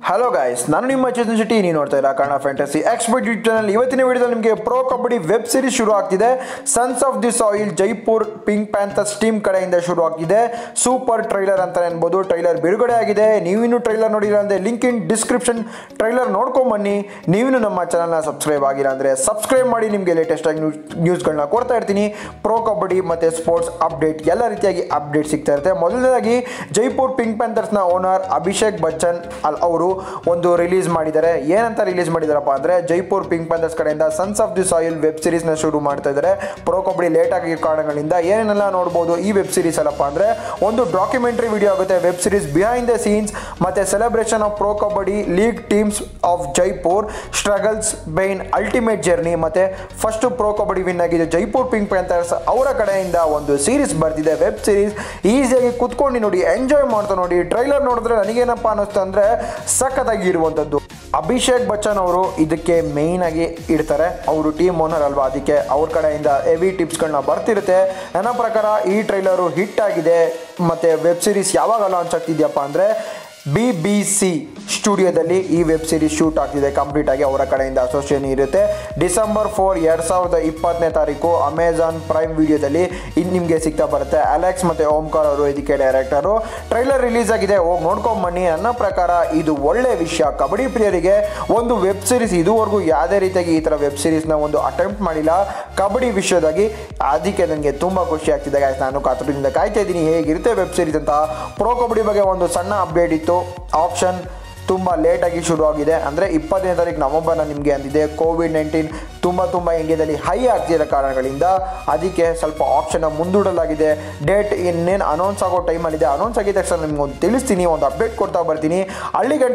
hello guys ನಾನು ನಿಮ್ಮ ಚೇತನ್ ಶೆಟ್ಟಿ ನೀವು ನೋಡ್ತಾ ಇದ್ದೀರಾ Kannada fantasy expert YouTube channel ಇವತ್ತಿನ ವಿಡಿಯೋದಲ್ಲಿ ನಿಮಗೆ ಪ್ರೋ ಕಬಡ್ಡಿ ವೆಬ್ ಸೀರೀಸ್ ಶುರು ಆಗ್ತಿದೆ sons of the soil Jaipur pink panthers team ಕಡೆಯಿಂದ ಶುರು ಆಗ್ತಿದೆ ಸೂಪರ್ ಟ್ರೈಲರ್ ಅಂತ ಅನ್ಬೋದು ಟ್ರೈಲರ್ ಬಿಡುಗಡೆ ಆಗಿದೆ ನೀವಿನ್ನು ಟ್ರೈಲರ್ ನೋಡಿಲ್ಲ ಅಂದರೆ ಲಿಂಕ್ ಇನ್ ಡಿಸ್ಕ್ರಿಪ್ಷನ್ ಟ್ರೈಲರ್ ನೋಡ್ಕೊಂಬನ್ನಿ ನೀವಿನ್ನು ನಮ್ಮ ಚಾನಲ್ನ ಸಬ್ಸ್ಕ್ರೈಬ್ ಆಗಿಲ್ಲ ಅಂದರೆ ಸಬ್ಸ್ಕ್ರೈಬ್ ಮಾಡಿ ನಿಮಗೆ ಲೇಟೆಸ್ಟ್ ಆಗಿ ನ್ಯೂಸ್ ನ್ಯೂಸ್ಗಳನ್ನ ಕೊಡ್ತಾ ಇರ್ತೀನಿ ಪ್ರೋ ಕಬಡ್ಡಿ ಮತ್ತು ಸ್ಪೋರ್ಟ್ಸ್ ಅಪ್ಡೇಟ್ ಎಲ್ಲ ರೀತಿಯಾಗಿ ಅಪ್ಡೇಟ್ ಸಿಗ್ತಾ ಇರುತ್ತೆ ಮೊದಲನೇದಾಗಿ ಜೈಪುರ್ ಪಿಂಕ್ ಪ್ಯಾಂಥರ್ಸ್ನ ಓನರ್ ಅಭಿಷೇಕ್ ಬಚ್ಚನ್ ಅಲ್ ಅವರು ಒಂದು ರಿಲೀಸ್ ಮಾಡಿದ್ದಾರೆ ಏನಂತ ರಿಲೀಸ್ ಮಾಡಿದಾರಪ್ಪ ಅಂದರೆ ಜೈಪುರ್ ಪಿಂಕ್ ಪ್ಯಾಂಥರ್ಸ್ ಕಡೆಯಿಂದ sons of the soil web ಸೀರೀಸ್ನ ಶುರು ಮಾಡ್ತಾ ಇದ್ದಾರೆ ಪ್ರೋ ಕಬಡ್ಡಿ ಲೇಟ್ ಆಗಿರೋ ಕಾರಣಗಳಿಂದ ಏನೇನೆಲ್ಲ ನೋಡ್ಬೋದು ಈ ವೆಬ್ ಸೀರೀಸ್ ಅಲ್ಲಪ್ಪ ಅಂದರೆ ಒಂದು ಡಾಕ್ಯುಮೆಂಟ್ರಿ ವಿಡಿಯೋ ಆಗುತ್ತೆ web series behind the scenes ಮತ್ತು celebration of pro kabaddi league teams of Jaipur struggles ಬೈನ್ ಅಲ್ಟಿಮೇಟ್ ಜರ್ನಿ ಮತ್ತು ಫಸ್ಟ್ ಪ್ರೋ ಕಬಡ್ಡಿ ವಿನ್ ಆಗಿದೆ ಜೈಪುರ್ ಪಿಂಕ್ ಪ್ಯಾಂಥರ್ಸ್ ಅವರ ಕಡೆಯಿಂದ ಒಂದು ಸೀರೀಸ್ ಬರ್ತಿದೆ ವೆಬ್ ಸೀರೀಸ್ ಈಸಿಯಾಗಿ ಕುತ್ಕೊಂಡು ನೋಡಿ ಎಂಜಾಯ್ ಮಾಡ್ತಾ ನೋಡಿ ಟ್ರೈಲರ್ ನೋಡಿದ್ರೆ ನನಗೇನಪ್ಪ ಅನ್ನಿಸ್ತು ಅಂದರೆ ಸಖತ್ತಾಗಿ ಇರುವಂಥದ್ದು ಅಭಿಷೇಕ್ ಬಚ್ಚನ್ ಅವರು ಇದಕ್ಕೆ ಮೇಯ್ನ್ ಆಗಿ ಇಡ್ತಾರೆ ಅವರು ಟೀಮ್ ಓನರ್ ಅಲ್ವಾ ಅದಕ್ಕೆ ಅವ್ರ ಕಡೆಯಿಂದ ಹೆವಿ ಟಿಪ್ಸ್ಗಳನ್ನ ಬರ್ತಿರುತ್ತೆ ನನ್ನ ಪ್ರಕಾರ ಈ ಟ್ರೈಲರು ಹಿಟ್ ಆಗಿದೆ ಮತ್ತು ವೆಬ್ ಸೀರೀಸ್ ಯಾವಾಗ ಲಾಂಚ್ ಆಗ್ತಿದ್ಯಪ್ಪ ಅಂದರೆ ಬಿ ಬಿ ಸಿ ಸ್ಟುಡಿಯೋದಲ್ಲಿ ಈ ವೆಬ್ ಸೀರೀಸ್ ಶೂಟ್ ಆಗ್ತಿದೆ ಕಂಪ್ಲೀಟ್ ಆಗಿ ಅವರ ಕಡೆಯಿಂದ ಅಸೋಸಿಯೇಷನ್ ಇರುತ್ತೆ ಡಿಸೆಂಬರ್ ಫೋರ್ ಎರಡು ಸಾವಿರದ ಇಪ್ಪತ್ತನೇ ತಾರೀಕು ಅಮೆಝಾನ್ ಪ್ರೈಮ್ ವಿಡಿಯೋದಲ್ಲಿ ಇದು ನಿಮಗೆ ಸಿಗ್ತಾ ಬರುತ್ತೆ ಅಲೆಕ್ಸ್ ಮತ್ತು ಓಂಕಾರ್ ಅವರು ಇದಕ್ಕೆ ಡೈರೆಕ್ಟರು ಟ್ರೈಲರ್ ರಿಲೀಸ್ ಆಗಿದೆ ಹೋಗಿ ನೋಡ್ಕೊಂಬನ್ನಿ ಅನ್ನೋ ಪ್ರಕಾರ ಇದು ಒಳ್ಳೆ ವಿಷಯ ಕಬಡ್ಡಿ ಪ್ರಿಯರಿಗೆ ಒಂದು ವೆಬ್ ಸೀರೀಸ್ ಇದುವರೆಗೂ ಯಾವುದೇ ರೀತಿಯಾಗಿ ಈ ಥರ ವೆಬ್ ಸೀರೀಸ್ನ ಒಂದು ಅಟೆಂಪ್ಟ್ ಮಾಡಿಲ್ಲ ಕಬಡ್ಡಿ ವಿಷಯದಾಗಿ ಅದಕ್ಕೆ ನನಗೆ ತುಂಬ ಖುಷಿ ಆಗ್ತಿದೆ ಗಾಯ್ಸ್ ನಾನು ಕಾತುರದಿಂದ ಕಾಯ್ತಾ ಇದ್ದೀನಿ ಹೇಗಿರುತ್ತೆ ವೆಬ್ ಸೀರೀಸ್ ಅಂತ ಪ್ರೋ ಕಬಡ್ಡಿ ಬಗ್ಗೆ ಒಂದು ಸಣ್ಣ ಅಪ್ಡೇಟ್ ಇತ್ತು ಆಪ್ಷನ್ ತುಂಬ ಲೇಟಾಗಿ ಶುರು ಆಗಿದೆ ಅಂದರೆ ಇಪ್ಪತ್ತನೇ ತಾರೀಕು ನವಂಬರ್ನ ನಿಮಗೆ ಅಂದಿದೆ ಕೋವಿಡ್ ನೈನ್ಟೀನ್ ತುಂಬ ತುಂಬ ಇಂಡಿಯಾದಲ್ಲಿ ಹೈ ಆಗ್ತಿರೋ ಕಾರಣಗಳಿಂದ ಅದಕ್ಕೆ ಸ್ವಲ್ಪ ಆಪ್ಷನ್ನ ಮುಂದೂಡಲಾಗಿದೆ ಡೇಟ್ ಇನ್ನೇನು ಅನೌನ್ಸ್ ಆಗೋ ಟೈಮಲ್ಲಿದೆ ಅನೌನ್ಸ್ ಆಗಿದ ತಕ್ಷಣ ನಿಮ್ಗೆ ಒಂದು ತಿಳಿಸ್ತೀನಿ ಒಂದು ಅಪ್ಡೇಟ್ ಕೊಡ್ತಾ ಬರ್ತೀನಿ ಹಳ್ಳಿಗಂಟ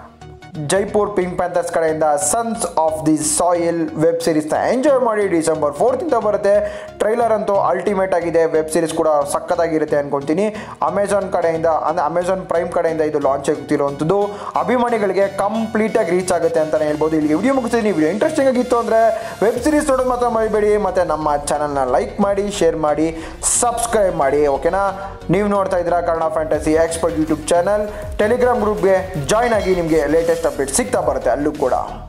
ಜೈಪುರ್ ಪಿಂಕ್ ಪ್ಯಾಂಥರ್ಸ್ ಕಡೆಯಿಂದ sons of the soil web ಸೀರೀಸ್ನ ಎಂಜಾಯ್ ಮಾಡಿ ಡಿಸೆಂಬರ್ ಫೋರ್ತಿಂದ ಬರುತ್ತೆ ಟ್ರೈಲರ್ ಅಂತೂ ಅಲ್ಟಿಮೇಟ್ ಆಗಿದೆ ವೆಬ್ ಸೀರೀಸ್ ಕೂಡ ಸಖತ್ತಾಗಿರುತ್ತೆ ಅನ್ಕೊತೀನಿ ಅಮೆಝಾನ್ ಕಡೆಯಿಂದ ಅಂದರೆ ಅಮೆಝಾನ್ ಪ್ರೈಮ್ ಕಡೆಯಿಂದ ಇದು ಲಾಂಚ್ ಆಗ್ತಿರುವಂಥದ್ದು ಅಭಿಮಾನಿಗಳಿಗೆ ಕಂಪ್ಲೀಟಾಗಿ ರೀಚ್ ಆಗುತ್ತೆ ಅಂತಲೇ ಹೇಳ್ಬೋದು ಇಲ್ಲಿ ವಿಡಿಯೋ ಮುಗಿಸ್ತೀನಿ ವಿಡಿಯೋ ಇಂಟ್ರೆಸ್ಟಿಂಗ್ ಆಗಿತ್ತು ಅಂದರೆ ವೆಬ್ ಸೀರೀಸ್ ನೋಡೋದು ಮಾತ್ರ ಮರಿಬೇಡಿ ಮತ್ತು ನಮ್ಮ ಚಾನಲ್ನ ಲೈಕ್ ಮಾಡಿ ಶೇರ್ ಮಾಡಿ ಸಬ್ಸ್ಕ್ರೈಬ್ ಮಾಡಿ ಓಕೆನಾ ನೀವು ನೋಡ್ತಾ ಇದ್ದೀರಾ Kannada fantasy expert YouTube channel Telegram ಗ್ರೂಪ್ಗೆ ಜಾಯ್ನ್ ಆಗಿ ನಿಮಗೆ ಲೇಟೆಸ್ಟ್ ಅಪ್ಡೇಟ್ ಸಿಗ್ತಾ ಬರುತ್ತೆ ಅಲ್ಲೂ ಕೂಡ